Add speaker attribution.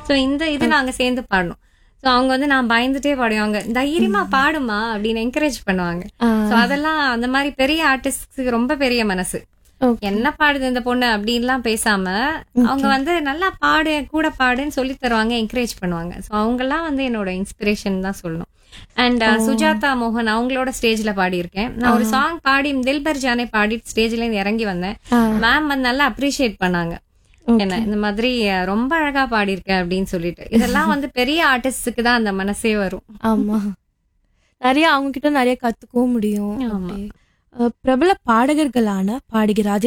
Speaker 1: So இந்த இது நாங்க சேர்ந்து பாடணும் ஸோ அவங்க வந்து நான் பயந்துட்டே பாடுவாங்க தைரியமா பாடுமா அப்படின்னு என்கரேஜ் பண்ணுவாங்க ஸோ அதெல்லாம் அந்த மாதிரி பெரிய ஆர்டிஸ்ட்க்கு ரொம்ப பெரிய மனசு
Speaker 2: Okay.
Speaker 1: என்ன பாடுது இந்த பொண்ணு அப்படின்லாம் பேசாம அவங்க வந்து நல்லா பாடு கூட பாடுன்னு சொல்லி தருவாங்க என்கரேஜ் பண்ணுவாங்க ஸோ அவங்கெல்லாம் வந்து என்னோட இன்ஸ்பிரேஷன் தான் சொல்லணும் அண்ட் சுஜாதா மோகன் அவங்களோட ஸ்டேஜ்ல பாடியிருக்கேன் நான் ஒரு சாங் பாடி தில்பர் ஜானே பாடி ஸ்டேஜ்ல இருந்து இறங்கி வந்தேன் மேம் வந்து நல்லா அப்ரிஷியேட் பண்ணாங்க என்ன இந்த மாதிரி அஹ், ரொம்ப அழகா பாடியிருக்க அப்படின்னு சொல்லிட்டு இதெல்லாம் வந்து பெரிய ஆர்டிஸ்டுக்கு தான் அந்த மனசே வரும்
Speaker 2: ஆமா நிறைய அவங்க கிட்ட நிறைய கத்துக்கவும் முடியும்
Speaker 1: ஆமா.
Speaker 2: அப்படி. அஹ் பிரபல பாடகர்களான பாடகி ராஜேஷ்